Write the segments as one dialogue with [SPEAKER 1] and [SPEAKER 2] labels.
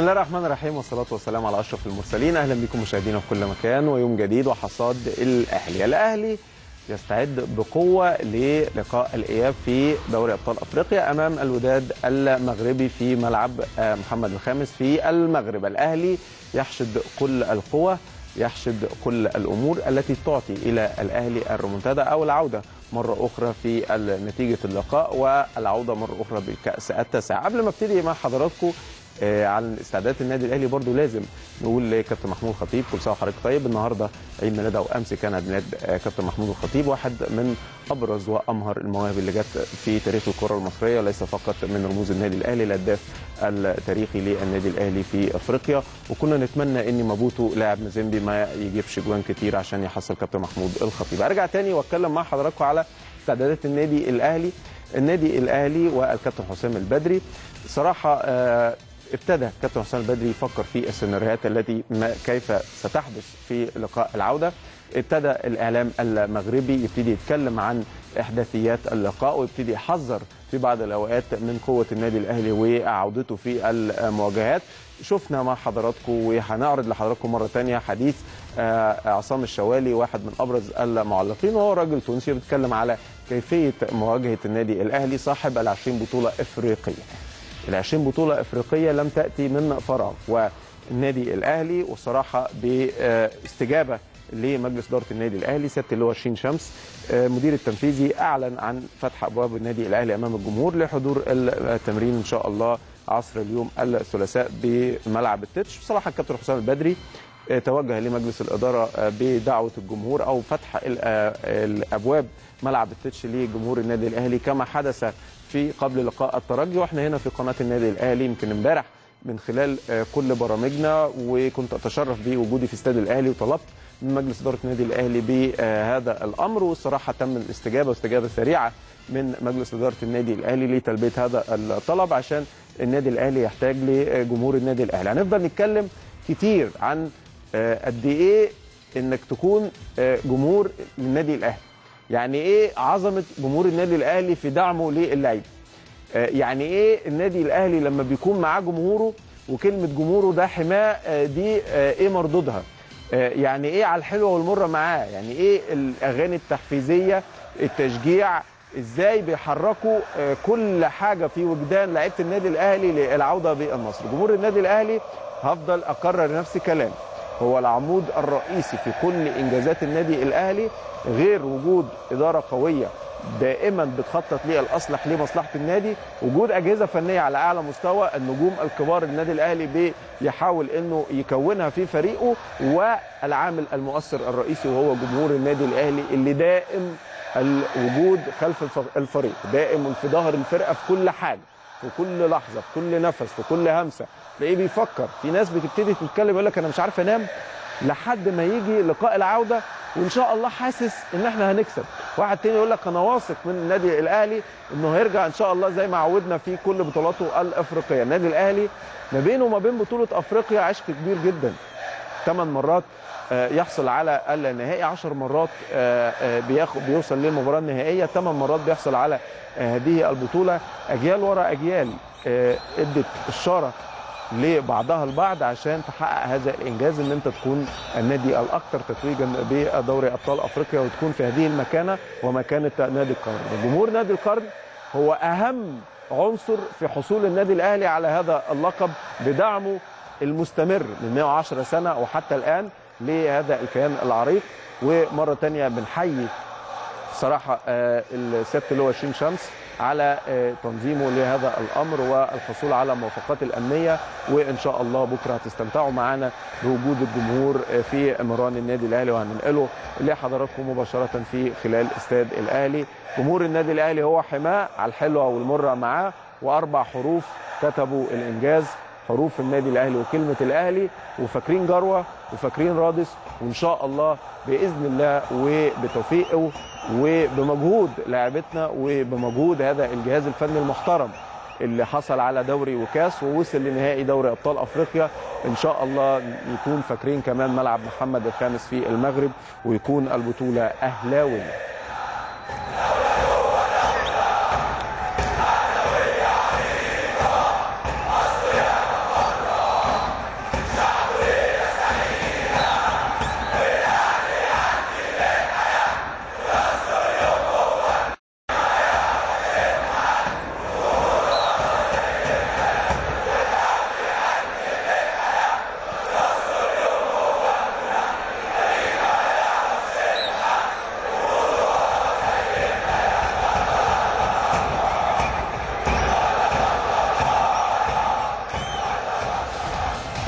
[SPEAKER 1] الله الرحمن الرحيم والصلاة والسلام على أشرف المرسلين أهلا بكم مشاهدينا في كل مكان ويوم جديد وحصاد الأهلي الأهلي يستعد بقوة للقاء الإياب في دوري أبطال أفريقيا أمام الوداد المغربي في ملعب محمد الخامس في المغرب الأهلي يحشد كل القوة يحشد كل الأمور التي تعطي إلى الأهلي الريمونتادا أو العودة مرة أخرى في نتيجة اللقاء والعودة مرة أخرى بالكأس التاسع قبل ما ابتدي مع حضراتكم آه عن استعدادات النادي الاهلي برضو لازم نقول لكابتن محمود الخطيب كل سنه وحضرتك طيب النهارده عيد ميلاده وامس كان عيد ميلاد آه كابتن محمود الخطيب واحد من ابرز وامهر المواهب اللي جت في تاريخ الكره المصريه ليس فقط من رموز النادي الاهلي الهداف التاريخي للنادي الاهلي في افريقيا وكنا نتمنى ان مابوتو لاعب مازيمبي ما يجيبش جوان كتير عشان يحصل كابتن محمود الخطيب ارجع تاني واتكلم مع حضراتكم على استعدادات النادي الاهلي النادي الاهلي والكابتن حسام البدري صراحه آه ابتدى كابتن حسام البدري يفكر في السيناريوهات التي ما كيف ستحدث في لقاء العوده ابتدى الاعلام المغربي يبتدي يتكلم عن احداثيات اللقاء ويبتدي يحذر في بعض الاوقات من قوه النادي الاهلي وعودته في المواجهات شفنا مع حضراتكم وهنعرض لحضراتكم مره ثانيه حديث عصام الشوالي واحد من ابرز المعلقين وهو راجل تونسي بيتكلم على كيفيه مواجهه النادي الاهلي صاحب ال 20 بطوله افريقيه ال 20 بطوله افريقيه لم تاتي من فراغ والنادي الاهلي وصراحه باستجابه لمجلس اداره النادي الاهلي سياده اللواء شين شمس مدير التنفيذي اعلن عن فتح ابواب النادي الاهلي امام الجمهور لحضور التمرين ان شاء الله عصر اليوم الثلاثاء بملعب التتش بصراحه الكابتن حسام البدري توجه لمجلس الاداره بدعوه الجمهور او فتح الابواب ملعب التتش لجمهور النادي الاهلي كما حدث في قبل لقاء الترجي واحنا هنا في قناه النادي الاهلي يمكن امبارح من خلال كل برامجنا وكنت اتشرف بوجودي في استاد الاهلي وطلبت من مجلس اداره النادي الاهلي بهذا الامر والصراحه تم الاستجابه واستجابه سريعه من مجلس اداره النادي الاهلي لتلبيه هذا الطلب عشان النادي الاهلي يحتاج لجمهور النادي الاهلي هنفضل نتكلم كتير عن قد ايه انك تكون جمهور النادي الاهلي يعني ايه عظمه جمهور النادي الاهلي في دعمه للعيبه يعني ايه النادي الاهلي لما بيكون معاه جمهوره وكلمه جمهوره ده حماه دي ايه مردودها يعني ايه على الحلوه والمره معاه يعني ايه الاغاني التحفيزيه التشجيع ازاي بيحركوا كل حاجه في وجدان لعيبه النادي الاهلي للعوده بالنصر جمهور النادي الاهلي هفضل اكرر نفس كلامي هو العمود الرئيسي في كل انجازات النادي الاهلي غير وجود اداره قويه دائما بتخطط للاصلح لمصلحه النادي وجود اجهزه فنيه على اعلى مستوى النجوم الكبار النادي الاهلي بيحاول انه يكونها في فريقه والعامل المؤثر الرئيسي وهو جمهور النادي الاهلي اللي دائم الوجود خلف الفريق دائم في ظهر الفرقه في كل حاجه في كل لحظه في كل نفس في كل همسه تلاقيه بيفكر في ناس بتبتدي تتكلم يقول لك انا مش عارف انام لحد ما يجي لقاء العوده وان شاء الله حاسس ان احنا هنكسب واحد تاني يقول لك انا واثق من النادي الاهلي انه هيرجع ان شاء الله زي ما عودنا في كل بطولاته الافريقيه النادي الاهلي ما بينه وما بين بطوله افريقيا عشق كبير جدا ثمان مرات يحصل على النهائي 10 مرات بياخد بيوصل للمباراه النهائيه ثمان مرات بيحصل على هذه البطوله اجيال ورا اجيال ادت اشاره لبعضها البعض عشان تحقق هذا الانجاز ان انت تكون النادي الاكثر تتويجا بدوري ابطال افريقيا وتكون في هذه المكانه ومكانه نادي القرن جمهور نادي القرن هو اهم عنصر في حصول النادي الاهلي على هذا اللقب بدعمه المستمر من 110 سنه وحتى الان لهذا الكيان العريق ومره ثانيه بنحيي صراحه السياده اللي هو شين شمس على تنظيمه لهذا الامر والحصول على الموافقات الامنيه وان شاء الله بكره هتستمتعوا معنا بوجود الجمهور في مران النادي الاهلي وهننقله لحضراتكم مباشره في خلال استاد الاهلي جمهور النادي الاهلي هو حماه على الحلوه والمره معاه واربع حروف كتبوا الانجاز حروف النادي الاهلي وكلمه الاهلي وفاكرين جروه وفاكرين رادس وان شاء الله باذن الله وبتوفيقه وبمجهود لاعبتنا وبمجهود هذا الجهاز الفني المحترم اللي حصل على دوري وكاس ووصل لنهائي دوري ابطال افريقيا ان شاء الله يكون فاكرين كمان ملعب محمد الخامس في المغرب ويكون البطوله اهلاويه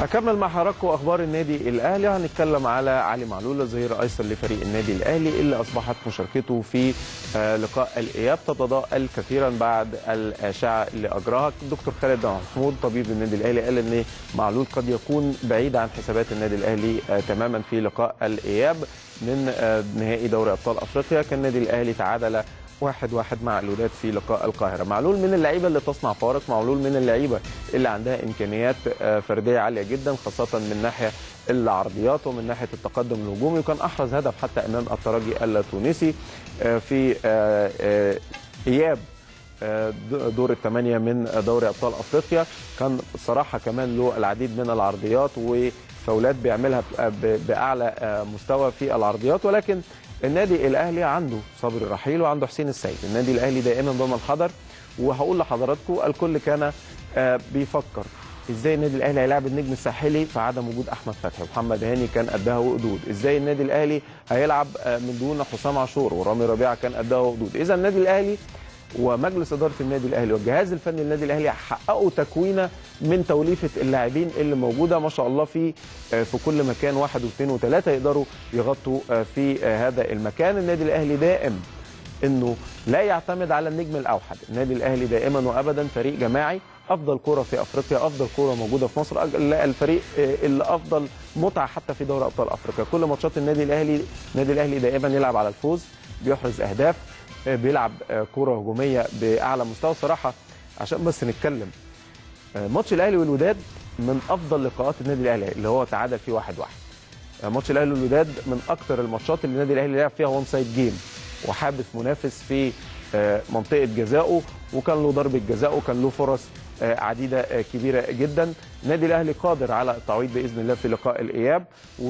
[SPEAKER 1] هكمل مع حضراتكم اخبار النادي الاهلي هنتكلم على علي معلول الظهير ايسر لفريق النادي الاهلي اللي اصبحت مشاركته في آه، لقاء الاياب تتضاءل كثيرا بعد الاشعه اللي اجراها الدكتور خالد محمود طبيب النادي الاهلي قال ان معلول قد يكون بعيد عن حسابات النادي الاهلي آه، تماما في لقاء الاياب من آه، نهائي دوري ابطال افريقيا كان النادي الاهلي تعادل واحد واحد مع الوداد في لقاء القاهرة معلول من اللعيبة اللي تصنع فارق معلول من اللعيبة اللي عندها إمكانيات آه، فردية عالية جدا خاصة من ناحية العرضيات ومن ناحية التقدم الهجومي وكان أحرز هدف حتى أمام الترجي التونسي آه، في آه، آه، إياب آه، دور الثمانية من دوري أبطال أفريقيا كان صراحة كمان له العديد من العرضيات وفاولات بيعملها ب- ب- بأعلى آه، مستوى في العرضيات ولكن النادي الأهلي عنده صبري رحيل وعنده حسين السيد النادي الأهلي دائما ضمن الحذر وهقول لحضراتكم الكل كان آه، بيفكر ازاي النادي الاهلي هيلاعب النجم الساحلي في عدم وجود احمد فتحي ومحمد هاني كان قدها وقدود ازاي النادي الاهلي هيلعب آه، من دون حسام عاشور ورامي ربيعه كان قدها وقدود اذا النادي الاهلي ومجلس اداره النادي الاهلي والجهاز الفني للنادي الاهلي حققوا تكوينه من توليفه اللاعبين اللي موجوده ما شاء الله في آه، في كل مكان واحد واثنين وثلاثه يقدروا يغطوا آه، في آه، هذا المكان النادي الاهلي دائم انه لا يعتمد على النجم الاوحد النادي الاهلي دائما وابدا فريق جماعي افضل كره في افريقيا افضل كره موجوده في مصر أج- الفريق آه، اللي افضل متعه حتى في دوري ابطال افريقيا كل ماتشات النادي الاهلي النادي الاهلي دائما يلعب على الفوز بيحرز اهداف آه، بيلعب آه، كره هجوميه باعلى مستوى صراحه عشان بس نتكلم آه، ماتش الاهلي والوداد من افضل لقاءات النادي الاهلي اللي هو تعادل فيه واحد واحد آه، ماتش الاهلي والوداد من اكثر الماتشات اللي النادي الاهلي لعب فيها وان سايد جيم وحابس منافس في آه، منطقه جزائه وكان له ضربه جزاء وكان له فرص آه، عديده آه، كبيره جدا النادي الاهلي قادر على التعويض باذن الله في لقاء الاياب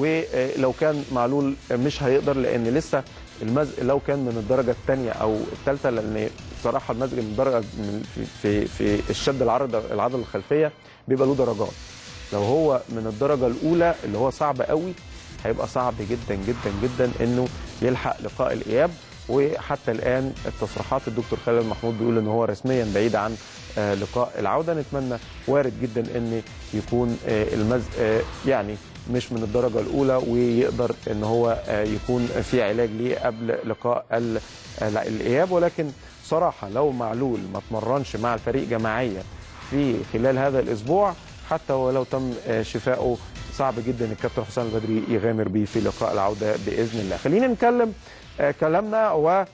[SPEAKER 1] ولو كان معلول مش هيقدر لان لسه المزق لو كان من الدرجه الثانيه او الثالثه لان صراحه المزق من درجه من في في في الشد العرض العضله الخلفيه بيبقى له درجات لو هو من الدرجه الاولى اللي هو صعب قوي هيبقى صعب جدا جدا جدا انه يلحق لقاء الاياب وحتى الان التصريحات الدكتور خالد محمود بيقول ان هو رسميا بعيد عن آه، لقاء العوده نتمنى وارد جدا ان يكون آه، المزق آه، يعني مش من الدرجه الاولى ويقدر ان هو آه، يكون في علاج ليه قبل لقاء ال- آه، لا، الاياب ولكن صراحه لو معلول ما تمرنش مع الفريق جماعيه في خلال هذا الاسبوع حتى ولو تم آه، شفائه صعب جدا الكابتن حسام البدري يغامر بيه في لقاء العوده باذن الله خلينا نتكلم آه، كلامنا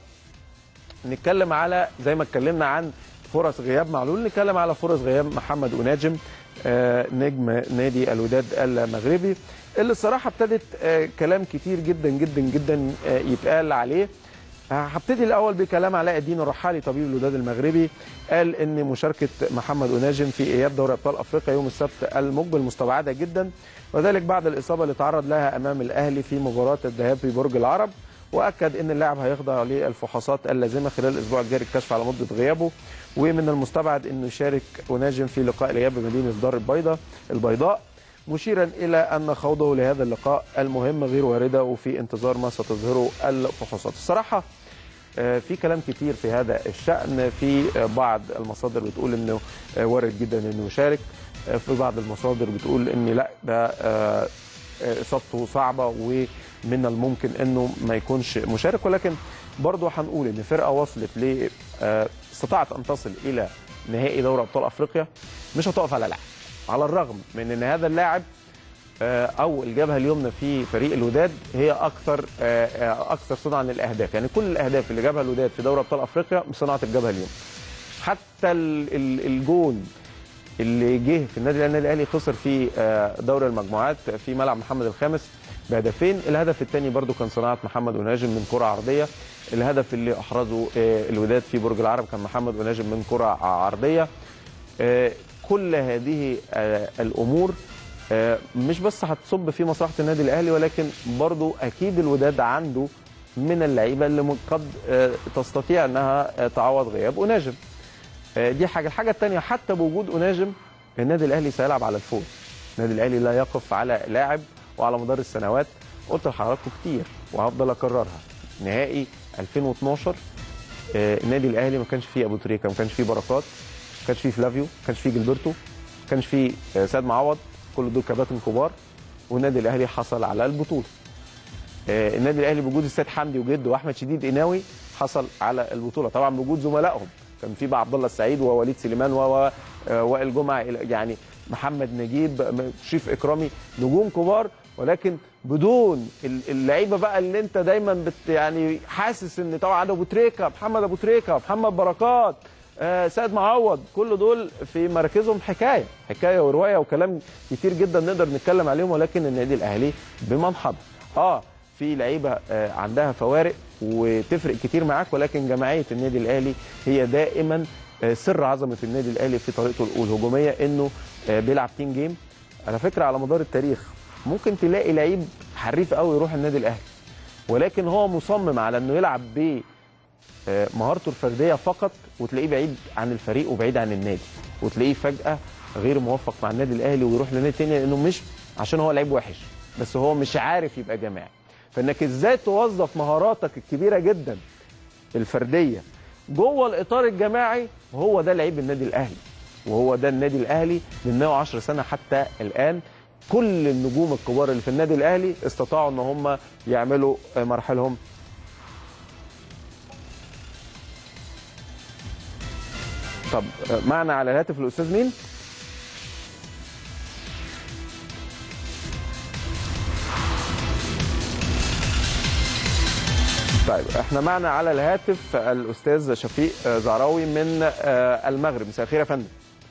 [SPEAKER 1] ونتكلم على زي ما اتكلمنا عن فرص غياب معلول نتكلم على فرص غياب محمد أناجم آه، نجم نادي الوداد المغربي اللي الصراحه ابتدت آه، كلام كتير جدا جدا جدا آه، يتقال عليه هبتدي الاول بكلام علاء الدين الرحالي طبيب الوداد المغربي قال ان مشاركه محمد اناجم في اياب دوري ابطال افريقيا يوم السبت المقبل مستبعده جدا وذلك بعد الاصابه اللي تعرض لها امام الاهلي في مباراه الذهاب في برج العرب واكد ان اللاعب هيخضع للفحوصات اللازمه خلال الاسبوع الجاري الكشف على مده غيابه ومن المستبعد انه يشارك اناجم في لقاء الاياب بمدينه الدار البيضاء البيضاء مشيرا الى ان خوضه لهذا اللقاء المهم غير وارده وفي انتظار ما ستظهره الفحوصات الصراحه آه، في كلام كتير في هذا الشأن في آه، بعض المصادر بتقول انه آه، وارد جدا انه يشارك آه، في بعض المصادر بتقول ان لا ده آه، آه، اصابته صعبه ومن الممكن انه ما يكونش مشارك ولكن برضه هنقول ان فرقه وصلت ل آه، استطاعت ان تصل الى نهائي دوري ابطال افريقيا مش هتقف على لاعب على الرغم من ان هذا اللاعب آه، او الجبهه اليمنى في فريق الوداد هي اكثر آه، آه، اكثر صنعا للاهداف يعني كل الاهداف اللي جابها الوداد في دوري ابطال افريقيا بصناعه الجبهه اليمنى حتى ال- ال- الجون اللي جه في النادي النادي الاهلي خسر في آه، دوري المجموعات في ملعب محمد الخامس بهدفين الهدف الثاني برضو كان صناعه محمد وناجم من كره عرضيه الهدف اللي احرزه آه، الوداد في برج العرب كان محمد وناجم من كره عرضيه آه، كل هذه آه، الامور آه، مش بس هتصب في مصلحه النادي الاهلي ولكن برضو اكيد الوداد عنده من اللعيبه اللي م- قد آه، تستطيع انها آه، تعوض غياب اناجم آه، دي حاجه الحاجه الثانيه حتى بوجود اناجم النادي الاهلي سيلعب على الفوز النادي الاهلي لا يقف على لاعب وعلى مدار السنوات قلت لحضراتكم كتير وهفضل اكررها نهائي 2012 آه، النادي الاهلي ما كانش فيه ابو تريكه ما كانش فيه بركات ما كانش فيه فلافيو ما كانش فيه جilberto ما كانش فيه آه، سيد معوض كل دول كباتن كبار والنادي الاهلي حصل على البطوله آه، النادي الاهلي بوجود السيد حمدي وجد واحمد شديد قناوي حصل على البطوله طبعا بوجود زملائهم كان في بقى عبد الله السعيد ووليد سليمان و آه، وائل جمعه يعني محمد نجيب م- شريف اكرامي نجوم كبار ولكن بدون ال- اللعيبه بقى اللي انت دايما بت يعني حاسس ان طبعا ابو تريكه محمد ابو تريكه محمد بركات آه، سيد معوض كل دول في مراكزهم حكايه حكايه وروايه وكلام كتير جدا نقدر نتكلم عليهم ولكن النادي الاهلي بمنحدر اه في لعيبه آه، عندها فوارق وتفرق كتير معاك ولكن جماعيه النادي الاهلي هي دائما آه، سر عظمه النادي الاهلي في طريقته الهجوميه انه آه، بيلعب تيم جيم على فكره على مدار التاريخ ممكن تلاقي لعيب حريف قوي يروح النادي الاهلي ولكن هو مصمم على انه يلعب ب آه، مهارته الفرديه فقط وتلاقيه بعيد عن الفريق وبعيد عن النادي وتلاقيه فجاه غير موفق مع النادي الاهلي ويروح لنادي تاني لانه مش عشان هو لعيب وحش بس هو مش عارف يبقى جماعي فانك ازاي توظف مهاراتك الكبيره جدا الفرديه جوه الاطار الجماعي هو ده لعيب النادي الاهلي وهو ده النادي الاهلي من 110 سنه حتى الان كل النجوم الكبار اللي في النادي الاهلي استطاعوا ان هم يعملوا آه، مراحلهم طب آه، معنا على الهاتف الاستاذ مين؟ طيب احنا معنا على الهاتف الاستاذ شفيق آه، زعراوي من آه، المغرب مساء الخير يا فندم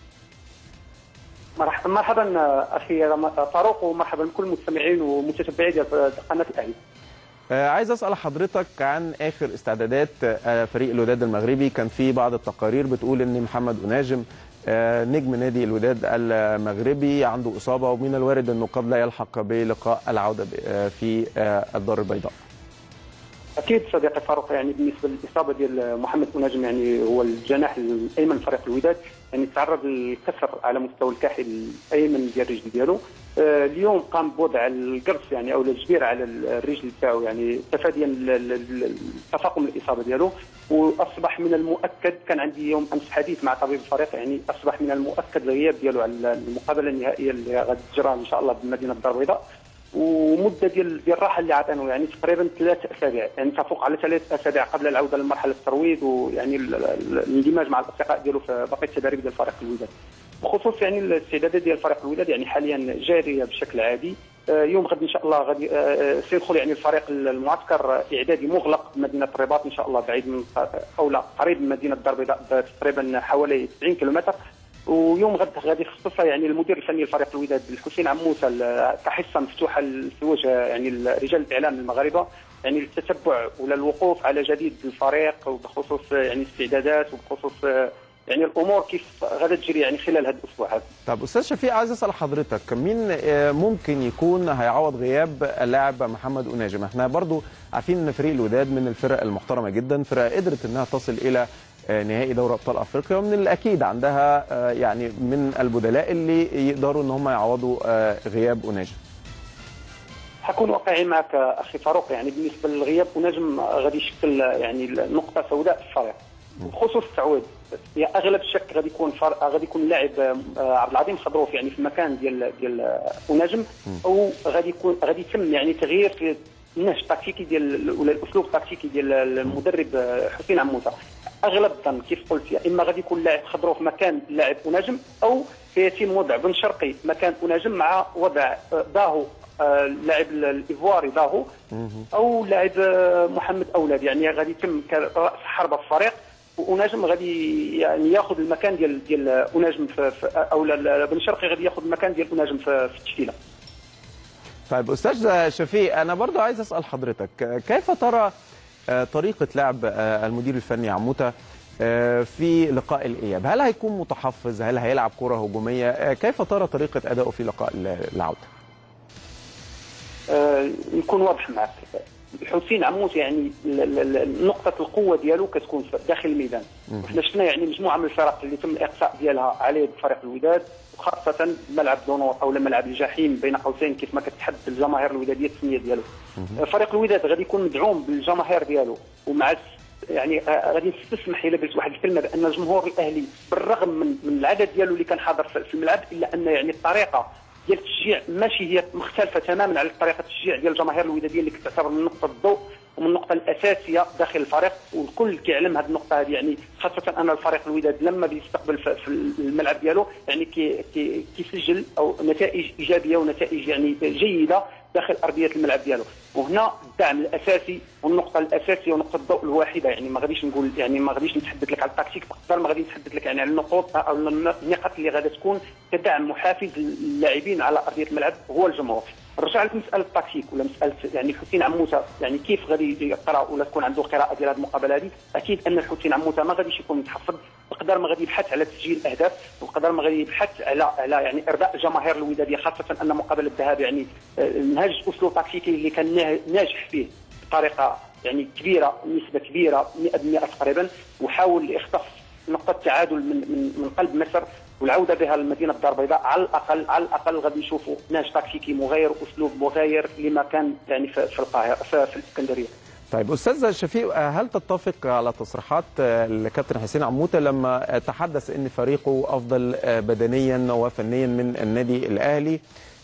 [SPEAKER 2] مرحبا مرحبا اخي رم- فاروق ومرحبا بكل المستمعين ومتتبعي ديال قناه الاهلي.
[SPEAKER 1] آه، عايز اسال حضرتك عن اخر استعدادات آه، فريق الوداد المغربي كان في بعض التقارير بتقول ان محمد اناجم آه، نجم نادي الوداد المغربي عنده اصابه ومن الوارد انه قد لا يلحق بلقاء العوده ب- آه، في آه، الدار البيضاء
[SPEAKER 2] اكيد صديقي فاروق يعني بالنسبه للاصابه ديال محمد مناجم يعني هو الجناح الايمن لفريق الوداد يعني تعرض للكسر على مستوى الكاحل الايمن ديال الرجل ديالو آه، اليوم قام بوضع القرص يعني او الجبير على الرجل تاعو يعني تفاديا ل- ل- ل- تفاقم الاصابه ديالو واصبح من المؤكد كان عندي يوم امس حديث مع طبيب الفريق يعني اصبح من المؤكد الغياب ديالو على المقابله النهائيه اللي غادي تجرى ان شاء الله بمدينه الدار البيضاء ومده ديال ديال الراحه اللي عطيناه يعني تقريبا ثلاث اسابيع يعني تفوق على ثلاث اسابيع قبل العوده لمرحله الترويض ويعني ال- ال- الاندماج مع الاصدقاء ديالو في بقيه التدريب ديال فريق الوداد بخصوص يعني الاستعدادات ديال فريق الوداد يعني حاليا جاريه بشكل عادي آه، يوم غد ان شاء الله غادي آه، آه، سيدخل يعني الفريق المعسكر اعدادي مغلق بمدينه الرباط ان شاء الله بعيد من او لا قريب من مدينه الدار البيضاء تقريبا حوالي 90 كيلومتر ويوم غد غادي يخصصها يعني المدير الفني لفريق الوداد الحسين عموسه ال- كحصه مفتوحه ل- في وجه يعني ال- رجال الاعلام المغاربه يعني للتتبع ولا الوقوف على جديد الفريق وبخصوص يعني الاستعدادات وبخصوص يعني الامور كيف غادي تجري يعني خلال هذا الاسبوع هذا.
[SPEAKER 1] طب استاذ شفيق عايز اسال حضرتك مين آه، ممكن يكون هيعوض غياب اللاعب محمد اناجم احنا برضو عارفين ان فريق الوداد من الفرق المحترمه جدا فرقه قدرت انها تصل الى آه، نهائي دوري ابطال افريقيا ومن الاكيد عندها آه، يعني من البدلاء اللي يقدروا ان هم يعوضوا آه، غياب اناجم
[SPEAKER 2] حكون واقعي معك اخي فاروق يعني بالنسبه للغياب ونجم غادي يشكل يعني نقطه سوداء في الفريق بخصوص التعويض هي اغلب الشك غادي يكون فر... غادي يكون اللاعب آه، عبد العظيم خضروف يعني في المكان ديال ديال آه، ونجم او غادي يكون غادي يتم يعني تغيير في النهج التكتيكي ديال ولا الاسلوب التكتيكي ديال المدرب آه، حسين عموته اغلب الظن كيف قلت يا اما غادي يكون لاعب خضروف مكان لاعب ونجم او سيتم وضع بن شرقي مكان ونجم مع وضع آه، داهو آه، اللاعب الايفواري داهو او لاعب آه، محمد اولاد يعني غادي يتم كراس حربه في الفريق ونجم غادي يعني ياخذ المكان ديال ديال اناجم في, في او لا- لا- بن شرقي غادي ياخذ المكان ديال اناجم في, في التشكيله
[SPEAKER 1] طيب استاذ شفيق انا برضو عايز اسال حضرتك آه، كيف ترى آه، طريقه لعب آه، المدير الفني عموته آه، في لقاء الاياب هل هيكون متحفظ هل هيلعب كره هجوميه آه، كيف ترى طريقه ادائه في لقاء العوده
[SPEAKER 2] آه، نكون واضح معك حسين عموس يعني ال- ال- ال- نقطة القوة ديالو كتكون في- داخل الميدان وحنا شفنا يعني مجموعة من الفرق اللي تم الإقصاء ديالها عليه بفريق الوداد وخاصة ملعب دونور أو ملعب الجحيم بين قوسين كيف ما كتحدد الجماهير الودادية التسمية ديالو آه، فريق الوداد غادي يكون مدعوم بالجماهير ديالو ومع الس- يعني آه، غادي نستسمح الى قلت واحد الكلمه بان الجمهور الاهلي بالرغم من من العدد ديالو اللي كان حاضر في في الملعب الا ان يعني الطريقه ديال التشجيع ماشي هي مختلفه تماما على طريقه التشجيع ديال الجماهير الوداديه اللي كتعتبر من نقطه الضوء ومن النقطه الاساسيه داخل الفريق والكل كيعلم هذه النقطه هذه يعني خاصه ان الفريق الوداد لما بيستقبل في الملعب ديالو يعني كي كي كيسجل او نتائج ايجابيه ونتائج يعني جيده داخل ارضيه الملعب ديالو وهنا الدعم الاساسي والنقطه الاساسيه ونقطه الضوء الواحده يعني ما غاديش نقول يعني ما غاديش نتحدث لك على التكتيك بقدر ما غادي نتحدث لك يعني على النقط او النقاط اللي غادا تكون كدعم محافز للاعبين على ارضيه الملعب هو الجمهور نرجع لك مساله التكتيك ولا مساله يعني حسين عموته يعني كيف غادي يقرا ولا تكون عنده قراءه ديال هذه المقابله هذه اكيد ان حسين عموته ما غاديش يكون متحفظ بقدر ما غادي يبحث على تسجيل اهداف وبقدر ما غادي يبحث على على يعني ارضاء الجماهير الوداديه خاصه ان مقابله الذهاب يعني نهج اسلوب تكتيكي اللي كان ناجح فيه بطريقه يعني كبيره نسبه كبيره 100% تقريبا وحاول يخطف نقطه تعادل من من من قلب مصر والعوده بها لمدينه الدار البيضاء على الاقل على الاقل غادي نشوفوا نهج تكتيكي مغاير اسلوب مغاير لما كان يعني في القاهره في الاسكندريه
[SPEAKER 1] طيب استاذ شفيق هل تتفق على تصريحات الكابتن حسين عموته لما تحدث ان فريقه افضل بدنيا وفنيا من النادي الاهلي؟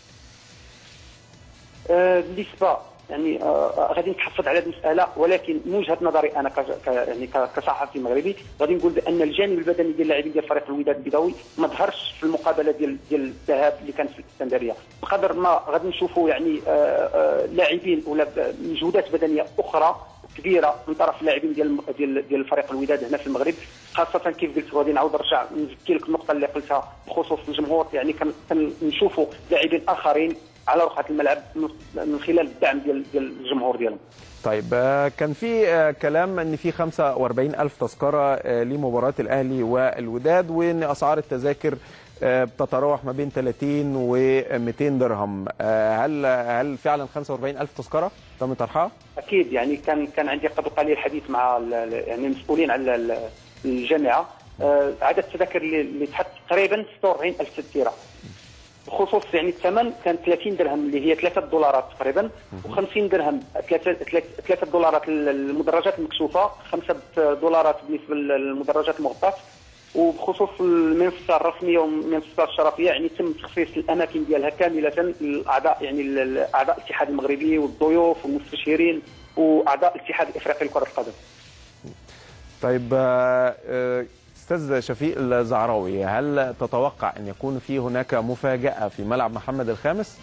[SPEAKER 2] آه بالنسبه يعني آه غادي نتحفظ على هذه المساله ولكن من وجهه نظري انا ك يعني كصحفي مغربي غادي نقول بان الجانب البدني ديال اللاعبين ديال فريق الوداد البيضاوي ما ظهرش في المقابله ديال ديال الذهاب اللي كانت في الاسكندريه بقدر ما غادي نشوفوا يعني آه آه لاعبين ولا مجهودات بدنيه اخرى كبيره من طرف اللاعبين ديال ديال ديال فريق الوداد هنا في المغرب خاصه كيف قلت غادي نعاود نرجع نزكي لك النقطه اللي قلتها بخصوص الجمهور يعني كنشوفوا لاعبين اخرين على رقعه الملعب من خلال الدعم ديال ديال الجمهور ديالهم
[SPEAKER 1] طيب كان في كلام ان في 45 الف تذكره لمباراه الاهلي والوداد وان اسعار التذاكر بتتراوح ما بين 30 و 200 درهم هل هل فعلا 45 الف تذكره تم طرحها
[SPEAKER 2] اكيد يعني كان كان عندي قبل قليل الحديث مع يعني المسؤولين على الجامعه عدد التذاكر اللي تحط تقريبا 46 الف تذكره بخصوص يعني الثمن كان 30 درهم اللي هي 3 دولارات تقريبا و50 درهم 3 3 دولارات المدرجات المكشوفه 5 دولارات بالنسبه للمدرجات المغطاه وبخصوص المنصه الرسميه والمنصه الشرفيه يعني تم تخصيص الاماكن ديالها كامله للاعضاء يعني اعضاء الاتحاد المغربي والضيوف والمستشيرين واعضاء الاتحاد الافريقي لكره القدم.
[SPEAKER 1] طيب استاذ شفيق الزعراوي هل تتوقع ان يكون في هناك مفاجاه في ملعب محمد الخامس؟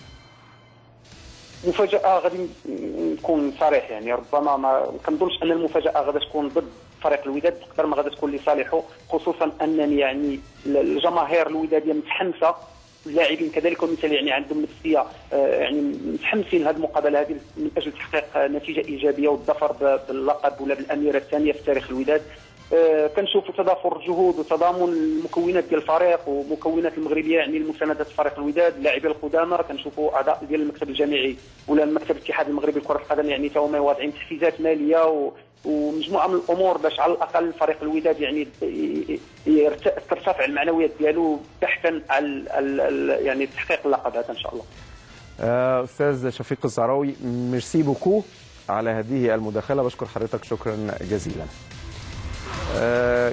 [SPEAKER 2] مفاجاه غادي نكون صريح يعني ربما ما كنظنش ان المفاجاه غادي تكون ضد فريق الوداد تقدر ما غادي تكون لصالحه خصوصا انني يعني الجماهير الوداديه متحمسه اللاعبين كذلك ومثال يعني عندهم نفسيه يعني متحمسين لهذه المقابله هذه من اجل تحقيق نتيجه ايجابيه والظفر باللقب ولا بالاميره الثانيه في تاريخ الوداد كنشوفوا تضافر الجهود وتضامن المكونات ديال الفريق ومكونات المغربيه يعني المسانده فريق الوداد اللاعبين القدامى كنشوفوا اعضاء ديال المكتب الجامعي ولا المكتب الاتحاد المغربي لكره القدم يعني تا هما واضعين تحفيزات ماليه و ومجموعه من الامور باش على الاقل فريق الوداد يعني ترتفع المعنويات ديالو بحثا على يعني تحقيق اللقب هذا ان شاء الله.
[SPEAKER 1] استاذ شفيق الزهراوي ميرسي بوكو على هذه المداخله بشكر حضرتك شكرا جزيلا. أه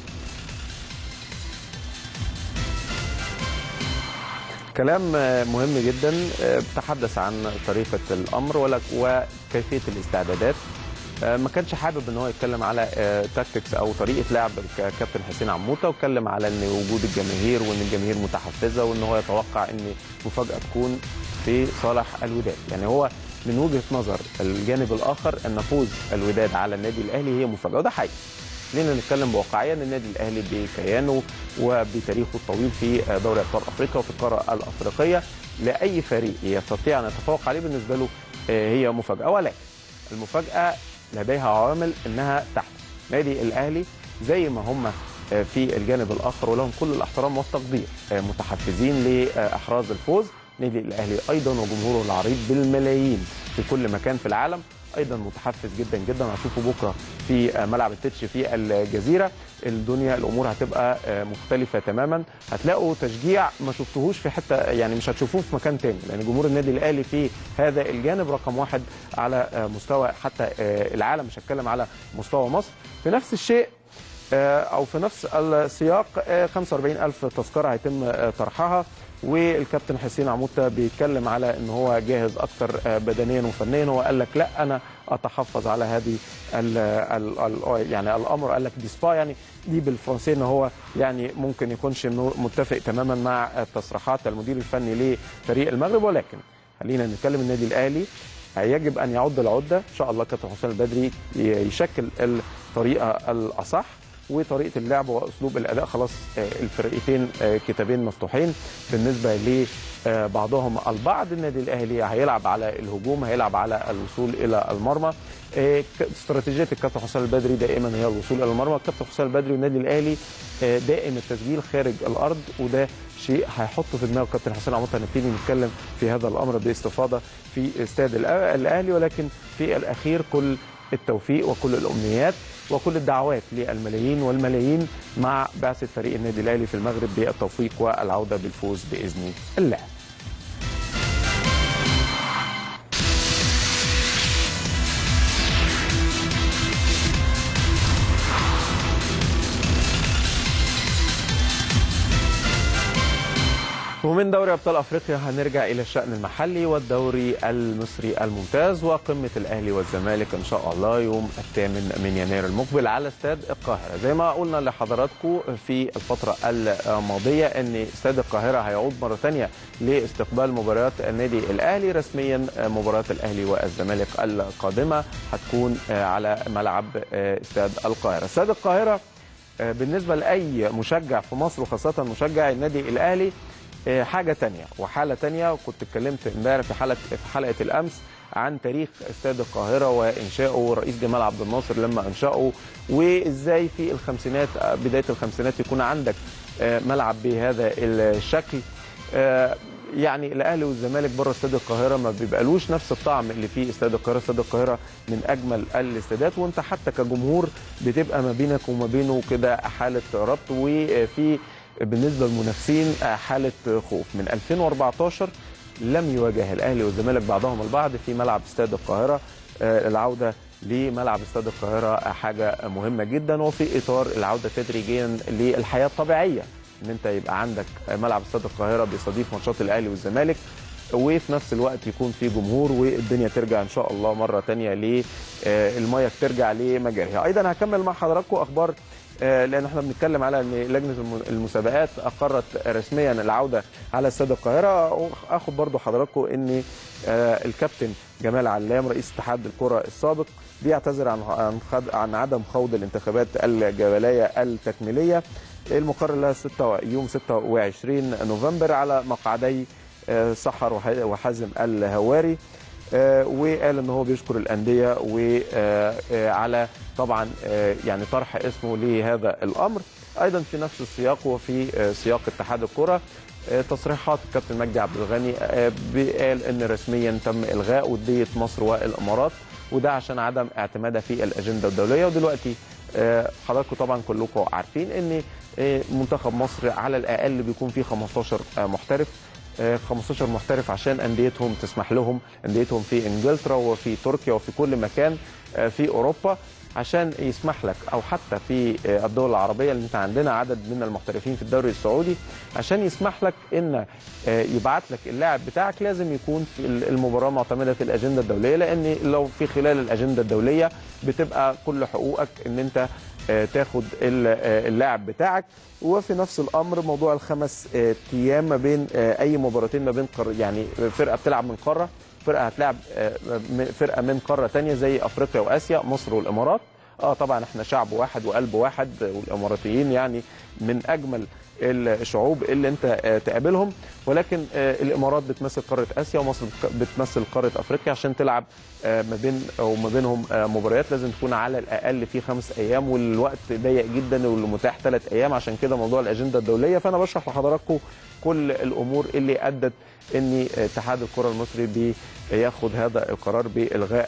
[SPEAKER 1] كلام مهم جدا تحدث عن طريقه الامر وكيفيه الاستعدادات ما كانش حابب ان هو يتكلم على تاكتكس او طريقه لعب كابتن حسين عموته واتكلم على ان وجود الجماهير وان الجماهير متحفزه وان هو يتوقع ان مفاجاه تكون في صالح الوداد يعني هو من وجهه نظر الجانب الاخر ان فوز الوداد على النادي الاهلي هي مفاجاه وده حقيقي خلينا نتكلم بواقعيه ان النادي الاهلي بكيانه وبتاريخه الطويل في دوري ابطال افريقيا وفي القاره الافريقيه لاي فريق يستطيع ان يتفوق عليه بالنسبه له هي مفاجاه ولكن المفاجاه لديها عوامل انها تحت نادي الاهلي زي ما هم في الجانب الاخر ولهم كل الاحترام والتقدير متحفزين لاحراز الفوز نادي الاهلي ايضا وجمهوره العريض بالملايين في كل مكان في العالم ايضا متحفز جدا جدا هتشوفه بكره في ملعب التتش في الجزيره الدنيا الامور هتبقى مختلفه تماما هتلاقوا تشجيع ما شفتوهوش في حته يعني مش هتشوفوه في مكان تاني لان جمهور النادي الاهلي في هذا الجانب رقم واحد على مستوى حتى العالم مش هتكلم على مستوى مصر في نفس الشيء او في نفس السياق 45000 تذكره هيتم طرحها والكابتن حسين عموته بيتكلم على ان هو جاهز اكتر بدنيا وفنيا هو قال لك لا انا اتحفظ على هذه ال ال ال يعني الامر قال لك ديسبا يعني دي بالفرنسيه ان هو يعني ممكن يكونش متفق تماما مع تصريحات المدير الفني لفريق المغرب ولكن خلينا نتكلم النادي الاهلي يجب ان يعد العده ان شاء الله كابتن حسام البدري يشكل الطريقه الاصح وطريقه اللعب واسلوب الاداء خلاص الفرقتين كتابين مفتوحين بالنسبه لبعضهم البعض النادي الاهلي هيلعب على الهجوم هيلعب على الوصول الى المرمى استراتيجيه الكابتن حسام البدري دائما هي الوصول الى المرمى الكابتن حسام البدري والنادي الاهلي دائم التسجيل خارج الارض وده شيء هيحطه في دماغ الكابتن حسين عموته هنبتدي نتكلم في هذا الامر باستفاضه في استاد الاهلي ولكن في الاخير كل التوفيق وكل الامنيات وكل الدعوات للملايين والملايين مع بعثه فريق النادي الاهلي في المغرب بالتوفيق والعوده بالفوز باذن الله. ومن دوري ابطال افريقيا هنرجع الى الشان المحلي والدوري المصري الممتاز وقمه الاهلي والزمالك ان شاء الله يوم الثامن من يناير المقبل على استاد القاهره زي ما قلنا لحضراتكم في الفتره الماضيه ان استاد القاهره هيعود مره ثانيه لاستقبال مباريات النادي الاهلي رسميا مباراه الاهلي والزمالك القادمه هتكون على ملعب استاد القاهره استاد القاهره بالنسبه لاي مشجع في مصر وخاصه مشجع النادي الاهلي حاجه تانية وحاله تانية كنت اتكلمت امبارح في حلقه في حلقه الامس عن تاريخ استاد القاهره وانشائه رئيس جمال عبد الناصر لما انشاه وازاي في الخمسينات بدايه الخمسينات يكون عندك ملعب بهذا الشكل يعني الاهلي والزمالك بره استاد القاهره ما بيبقالوش نفس الطعم اللي فيه استاد القاهره استاد القاهره من اجمل الاستادات وانت حتى كجمهور بتبقى ما بينك وما بينه كده حاله ربط وفي بالنسبه للمنافسين حاله خوف من 2014 لم يواجه الاهلي والزمالك بعضهم البعض في ملعب استاد القاهره العوده لملعب استاد القاهره حاجه مهمه جدا وفي اطار العوده تدريجيا للحياه الطبيعيه ان انت يبقى عندك ملعب استاد القاهره بيستضيف ماتشات الاهلي والزمالك وفي نفس الوقت يكون في جمهور والدنيا ترجع ان شاء الله مره ثانيه للميه ترجع لمجاريها ايضا هكمل مع حضراتكم اخبار لان احنا بنتكلم على ان لجنه المسابقات اقرت رسميا العوده على استاد القاهره اخد برضو حضراتكم ان الكابتن جمال علام رئيس اتحاد الكره السابق بيعتذر عن عن عدم خوض الانتخابات الجبليه التكميليه المقرر لها 6 يوم 26 نوفمبر على مقعدي سحر وحازم الهواري وقال ان هو بيشكر الانديه وعلى طبعا يعني طرح اسمه لهذا الامر ايضا في نفس السياق وفي سياق اتحاد الكره تصريحات الكابتن مجدي عبد الغني قال ان رسميا تم الغاء وديه مصر والامارات وده عشان عدم اعتمادها في الاجنده الدوليه ودلوقتي حضراتكم طبعا كلكم عارفين ان منتخب مصر على الاقل بيكون فيه 15 محترف 15 محترف عشان انديتهم تسمح لهم انديتهم في انجلترا وفي تركيا وفي كل مكان في اوروبا عشان يسمح لك او حتى في الدول العربيه اللي انت عندنا عدد من المحترفين في الدوري السعودي عشان يسمح لك ان يبعت لك اللاعب بتاعك لازم يكون في المباراه معتمده في الاجنده الدوليه لان لو في خلال الاجنده الدوليه بتبقى كل حقوقك ان انت تاخد اللاعب بتاعك وفي نفس الامر موضوع الخمس ايام ما بين اي مباراتين ما بين يعني فرقه بتلعب من قاره فرقه هتلعب فرقه من قاره ثانيه زي افريقيا واسيا مصر والامارات اه طبعا احنا شعب واحد وقلب واحد والاماراتيين يعني من اجمل الشعوب اللي انت تقابلهم ولكن الامارات بتمثل قاره اسيا ومصر بتمثل قاره افريقيا عشان تلعب ما بين او ما بينهم مباريات لازم تكون على الاقل في خمس ايام والوقت ضيق جدا واللي متاح ثلاث ايام عشان كده موضوع الاجنده الدوليه فانا بشرح لحضراتكم كل الامور اللي ادت ان اتحاد الكره المصري بياخد هذا القرار بالغاء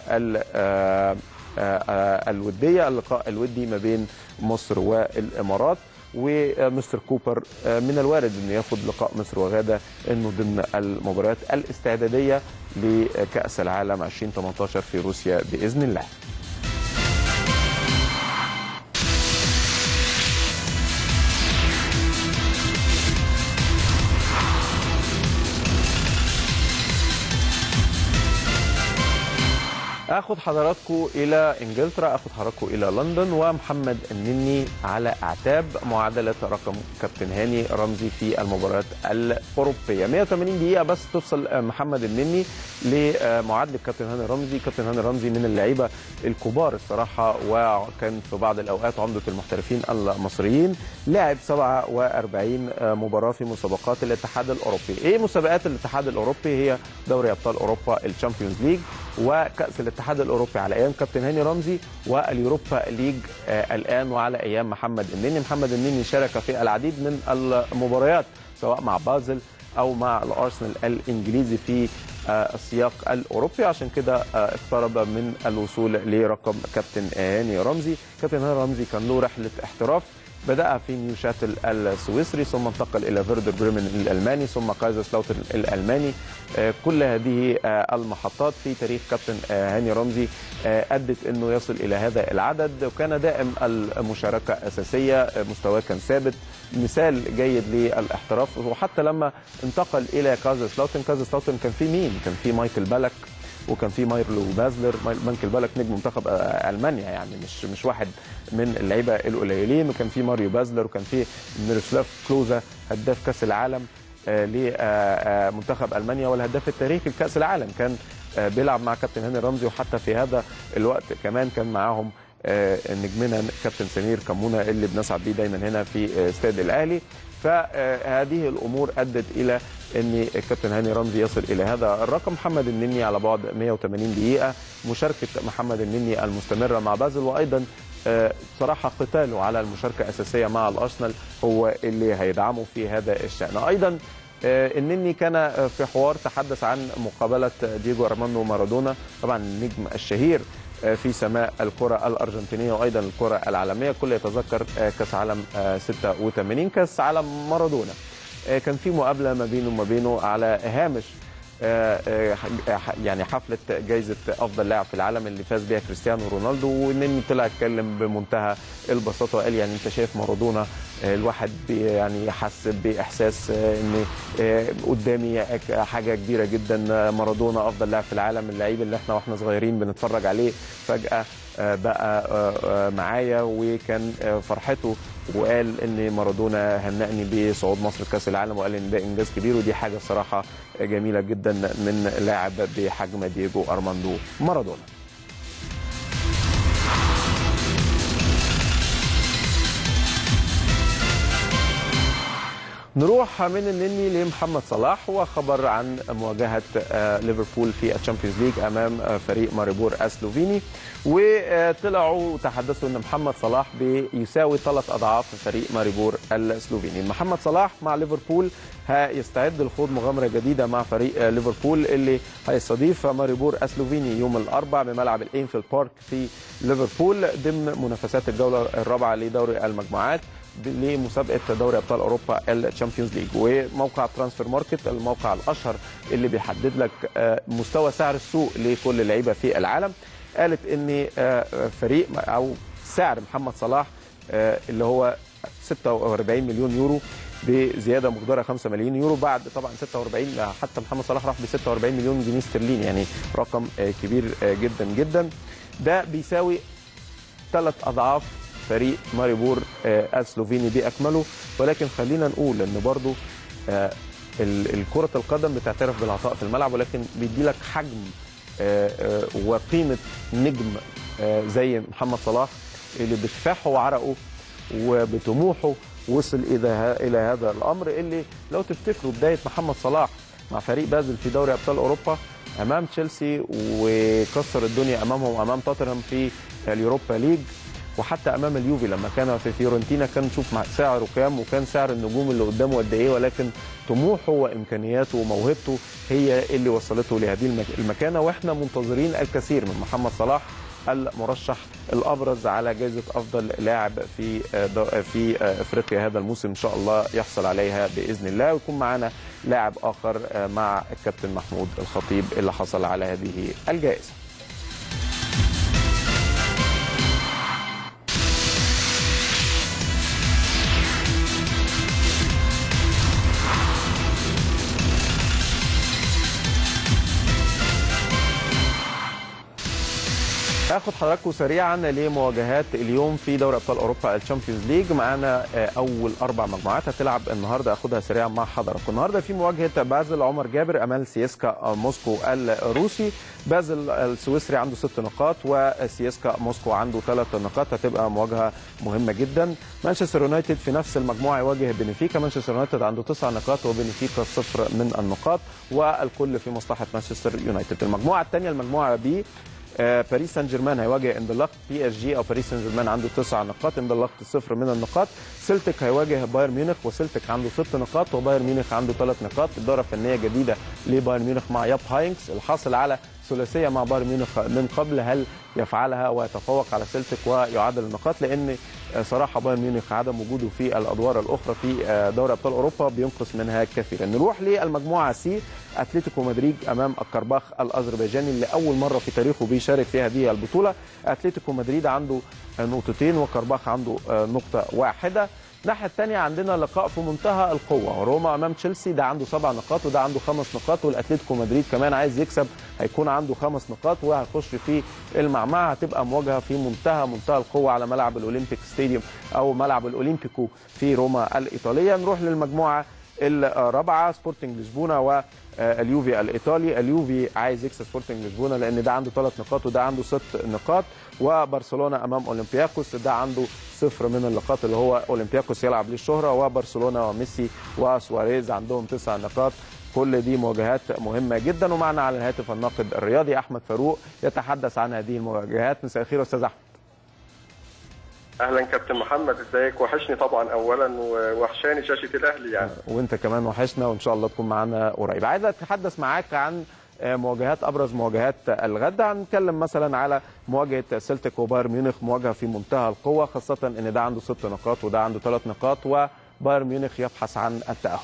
[SPEAKER 1] الوديه اللقاء الودي ما بين مصر والامارات ومستر كوبر من الوارد انه ياخد لقاء مصر وغاده انه ضمن المباريات الاستعداديه لكاس العالم 2018 في روسيا باذن الله. اخد حضراتكم الى انجلترا اخد حضراتكم الى لندن ومحمد النني على اعتاب معادله رقم كابتن هاني رمزي في المباريات الاوروبيه 180 دقيقه بس تفصل محمد النني لمعادله كابتن هاني رمزي كابتن هاني رمزي من اللعيبه الكبار الصراحه وكان في بعض الاوقات عمده المحترفين المصريين لعب 47 مباراه في مسابقات الاتحاد الاوروبي ايه مسابقات الاتحاد الاوروبي هي دوري ابطال اوروبا الشامبيونز ليج وكاس الاتحاد الاوروبي على ايام كابتن هاني رمزي واليوروبا ليج آه الان وعلى ايام محمد النني محمد النني شارك في العديد من المباريات سواء مع بازل او مع الارسنال الانجليزي في آه السياق الاوروبي عشان كده آه اقترب من الوصول لرقم كابتن هاني رمزي كابتن هاني رمزي كان له رحله احتراف بدأ في نيوشاتل السويسري ثم انتقل إلى فيردر بريمن الألماني ثم كايزرسلاوتر الألماني كل هذه المحطات في تاريخ كابتن هاني رمزي أدت أنه يصل إلى هذا العدد وكان دائم المشاركة أساسية مستواه كان ثابت مثال جيد للاحتراف وحتى لما انتقل إلى كايزرسلاوتن كايزرسلاوتن كان في مين؟ كان في مايكل بالك وكان في مايرلو بازلر مايكل بالك نجم منتخب المانيا يعني مش مش واحد من اللعيبه القليلين وكان في ماريو بازلر وكان في ميروسلاف كلوزا هداف كاس العالم لمنتخب المانيا والهداف التاريخي لكاس العالم كان بيلعب مع كابتن هاني رمزي وحتى في هذا الوقت كمان كان معاهم نجمنا كابتن سمير كمونه اللي بنسعد بيه دايما هنا في استاد الاهلي فهذه الامور ادت الى ان الكابتن هاني رمزي يصل الى هذا الرقم محمد النني على بعد 180 دقيقه مشاركه محمد النني المستمره مع بازل وايضا بصراحه قتاله على المشاركه الاساسيه مع الارسنال هو اللي هيدعمه في هذا الشان ايضا النني كان في حوار تحدث عن مقابله دييجو ارماندو مارادونا طبعا النجم الشهير في سماء الكرة الأرجنتينية وأيضا الكرة العالمية كل يتذكر كأس عالم 86 كأس عالم مارادونا كان في مقابلة ما بينه وما بينه على هامش يعني حفلة جائزة أفضل لاعب في العالم اللي فاز بيها كريستيانو رونالدو والنني طلع اتكلم بمنتهى البساطة وقال يعني أنت شايف مارادونا الواحد يعني حس بإحساس إن قدامي حاجة كبيرة جدا مارادونا أفضل لاعب في العالم اللعيب اللي احنا واحنا صغيرين بنتفرج عليه فجأة بقى معايا وكان فرحته وقال ان مارادونا هنأني بصعود مصر كاس العالم وقال ان ده انجاز كبير ودي حاجه صراحه جميله جدا من لاعب بحجم دييجو ارماندو مارادونا نروح من النني لمحمد صلاح وخبر عن مواجهه ليفربول في الشامبيونز ليج امام فريق ماريبور اسلوفيني وطلعوا تحدثوا ان محمد صلاح بيساوي ثلاث اضعاف فريق ماريبور السلوفيني محمد صلاح مع ليفربول هيستعد لخوض مغامره جديده مع فريق ليفربول اللي هيستضيف ماريبور اسلوفيني يوم الاربعاء بملعب الانفيلد بارك في ليفربول ضمن منافسات الجوله الرابعه لدوري المجموعات لمسابقه دوري ابطال اوروبا الشامبيونز ليج وموقع ترانسفير ماركت الموقع الاشهر اللي بيحدد لك مستوى سعر السوق لكل اللعيبه في العالم قالت ان فريق او سعر محمد صلاح اللي هو 46 مليون يورو بزياده مقدارها 5 مليون يورو بعد طبعا 46 حتى محمد صلاح راح ب 46 مليون جنيه استرليني يعني رقم كبير جدا جدا ده بيساوي ثلاث اضعاف فريق ماريبور السلوفيني باكمله ولكن خلينا نقول ان برضو الكره القدم بتعترف بالعطاء في الملعب ولكن بيدي لك حجم وقيمه نجم زي محمد صلاح اللي بكفاحه وعرقه وبطموحه وصل الى الى هذا الامر اللي لو تفتكروا بدايه محمد صلاح مع فريق بازل في دوري ابطال اوروبا امام تشيلسي وكسر الدنيا امامهم امام توتنهام في اليوروبا ليج وحتى امام اليوفي لما كان في فيورنتينا كان نشوف سعره كام وكان سعر النجوم اللي قدامه قد ايه ولكن طموحه وامكانياته وموهبته هي اللي وصلته لهذه المكانه واحنا منتظرين الكثير من محمد صلاح المرشح الابرز على جائزه افضل لاعب في في افريقيا هذا الموسم ان شاء الله يحصل عليها باذن الله ويكون معنا لاعب اخر مع الكابتن محمود الخطيب اللي حصل على هذه الجائزه هاخد حضراتكم سريعا لمواجهات اليوم في دوري ابطال اوروبا الشامبيونز ليج معانا اول اربع مجموعات هتلعب النهارده اخدها سريعا مع حضراتكم النهارده في مواجهه بازل عمر جابر امام سياسكا موسكو الروسي بازل السويسري عنده ست نقاط وسياسكا موسكو عنده ثلاث نقاط هتبقى مواجهه مهمه جدا مانشستر يونايتد في نفس المجموعه يواجه بنفيكا مانشستر يونايتد عنده تسع نقاط وبنفيكا صفر من النقاط والكل في مصلحه مانشستر يونايتد المجموعه الثانيه المجموعه بي باريس سان جيرمان هيواجه اندلخت بي اس جي او باريس سان جيرمان عنده تسع نقاط اندلخت صفر من النقاط سلتك هيواجه بايرن ميونخ وسلتك عنده ست نقاط وبايرن ميونخ عنده ثلاث نقاط اداره فنيه جديده لبايرن ميونخ مع ياب هاينكس الحاصل على ثلاثيه مع بايرن ميونخ من قبل هل يفعلها ويتفوق على سلتك ويعادل النقاط لان صراحه بايرن ميونخ عدم وجوده في الادوار الاخرى في دوري ابطال اوروبا بينقص منها كثيرا نروح للمجموعه سي اتلتيكو مدريد امام الكرباخ الاذربيجاني اللي اول مره في تاريخه بيشارك في هذه البطوله اتلتيكو مدريد عنده نقطتين وكرباخ عنده نقطه واحده الناحيه الثانيه عندنا لقاء في منتهى القوه روما امام تشيلسي ده عنده سبع نقاط وده عنده خمس نقاط والاتلتيكو مدريد كمان عايز يكسب هيكون عنده خمس نقاط وهيخش في المعمعه هتبقى مواجهه في منتهى منتهى القوه على ملعب الاولمبيك ستاديوم او ملعب الاولمبيكو في روما الايطاليه نروح للمجموعه الرابعه سبورتنج لشبونه واليوفي الايطالي اليوفي عايز يكسب سبورتنج لشبونه لان ده عنده ثلاث نقاط وده عنده ست نقاط وبرشلونه امام اولمبياكوس ده عنده صفر من النقاط اللي هو اولمبياكوس يلعب للشهره وبرشلونه وميسي وسواريز عندهم تسع نقاط كل دي مواجهات مهمه جدا ومعنا على الهاتف الناقد الرياضي احمد فاروق يتحدث عن هذه المواجهات مساء الخير استاذ احمد
[SPEAKER 3] اهلا كابتن محمد ازيك وحشني طبعا اولا وحشاني شاشه الاهلي يعني
[SPEAKER 1] وانت كمان وحشنا وان شاء الله تكون معانا قريب عايز اتحدث معاك عن مواجهات ابرز مواجهات الغد هنتكلم مثلا على مواجهه سلتيك وبايرن ميونخ مواجهه في منتهى القوه خاصه ان ده عنده ست نقاط وده عنده ثلاث نقاط وبايرن ميونخ يبحث عن التاهل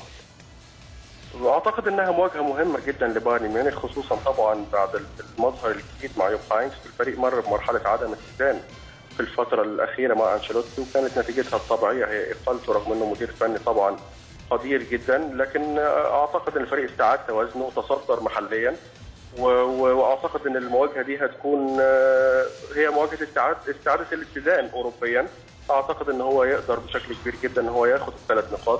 [SPEAKER 3] واعتقد انها مواجهه مهمه جدا لبايرن ميونخ خصوصا طبعا بعد المظهر الجديد مع يوب هاينز الفريق مر بمرحله عدم اتزان في الفترة الأخيرة مع أنشيلوتي وكانت نتيجتها الطبيعية هي إقالته رغم أنه مدير فني طبعا قدير جدا لكن أعتقد أن الفريق استعاد توازنه وتصدر محليا وأعتقد أن المواجهة دي هتكون هي مواجهة استعادة استعادة الاتزان أوروبيا أعتقد أن هو يقدر بشكل كبير جدا أن هو ياخد الثلاث نقاط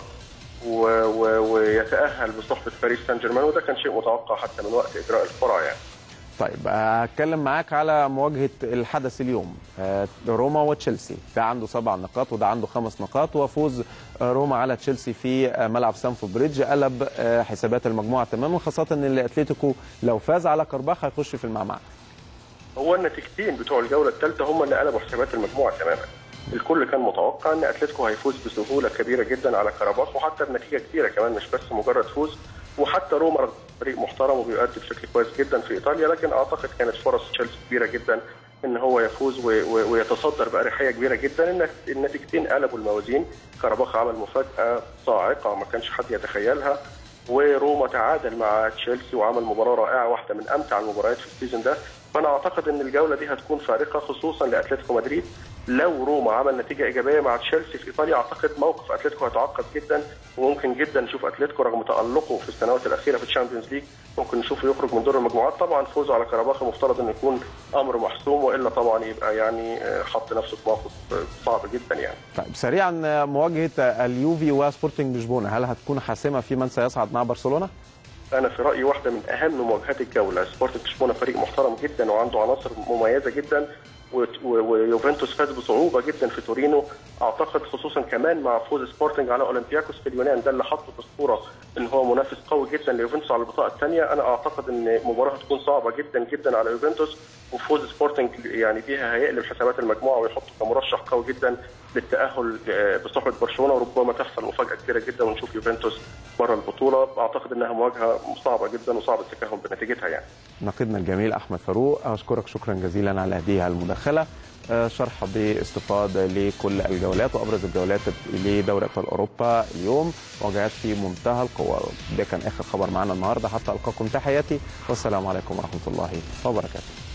[SPEAKER 3] ويتأهل بصحبة باريس سان جيرمان وده كان شيء متوقع حتى من وقت إجراء القرعة يعني.
[SPEAKER 1] طيب هتكلم معاك على مواجهه الحدث اليوم روما وتشيلسي ده عنده سبع نقاط وده عنده خمس نقاط وفوز روما على تشيلسي في ملعب سانفورد بريدج قلب حسابات المجموعه تماما خاصه ان الاتليتيكو لو فاز على كرباخ هيخش في المعمعه
[SPEAKER 3] هو النتيجتين بتوع الجوله الثالثه هم اللي قلبوا حسابات المجموعه تماما الكل كان متوقع ان اتلتيكو هيفوز بسهوله كبيره جدا على كرباخ وحتى بنتيجه كبيره كمان مش بس مجرد فوز وحتى روما فريق محترم وبيؤدي بشكل كويس جدا في ايطاليا لكن اعتقد كانت فرص تشيلسي كبيره جدا ان هو يفوز ويتصدر باريحيه كبيره جدا ان النتيجتين قلبوا الموازين كرباخ عمل مفاجاه صاعقه ما كانش حد يتخيلها وروما تعادل مع تشيلسي وعمل مباراه رائعه واحده من امتع المباريات في السيزون ده فانا اعتقد ان الجوله دي هتكون فارقه خصوصا لاتلتيكو مدريد لو روما عمل نتيجه ايجابيه مع تشيلسي في ايطاليا اعتقد موقف اتلتيكو هيتعقد جدا وممكن جدا نشوف اتلتيكو رغم تالقه في السنوات الاخيره في الشامبيونز ليج ممكن نشوفه يخرج من دور المجموعات طبعا فوزه على كرباخ المفترض انه يكون امر محسوم والا طبعا يبقى يعني حط نفسه في موقف صعب جدا يعني.
[SPEAKER 1] طيب سريعا مواجهه اليوفي وسبورتنج لشبونه هل هتكون حاسمه في من سيصعد مع برشلونه؟
[SPEAKER 3] انا في رايي واحده من اهم مواجهات الجوله سبورتنج لشبونه فريق محترم جدا وعنده عناصر مميزه جدا ويوفنتوس فاز بصعوبه جدا في تورينو اعتقد خصوصا كمان مع فوز سبورتنج على اولمبياكوس في اليونان ده اللي حطه في الصوره ان هو منافس قوي جدا ليوفنتوس على البطاقه الثانيه انا اعتقد ان مباراه هتكون صعبه جدا جدا على يوفنتوس وفوز سبورتنج يعني بيها هيقلب حسابات المجموعه ويحطه كمرشح قوي جدا للتاهل بصحبه برشلونه وربما تحصل مفاجاه كبيره جدا ونشوف يوفنتوس بره البطوله اعتقد انها مواجهه صعبه جدا وصعب التكهن بنتيجتها يعني.
[SPEAKER 1] ناقدنا الجميل احمد فاروق اشكرك شكرا جزيلا على هذه المداخله شرح باستفاضه لكل الجولات وابرز الجولات لدوري ابطال اوروبا اليوم مواجهات في منتهى القوه ده كان اخر خبر معنا النهارده حتى القاكم تحياتي والسلام عليكم ورحمه الله وبركاته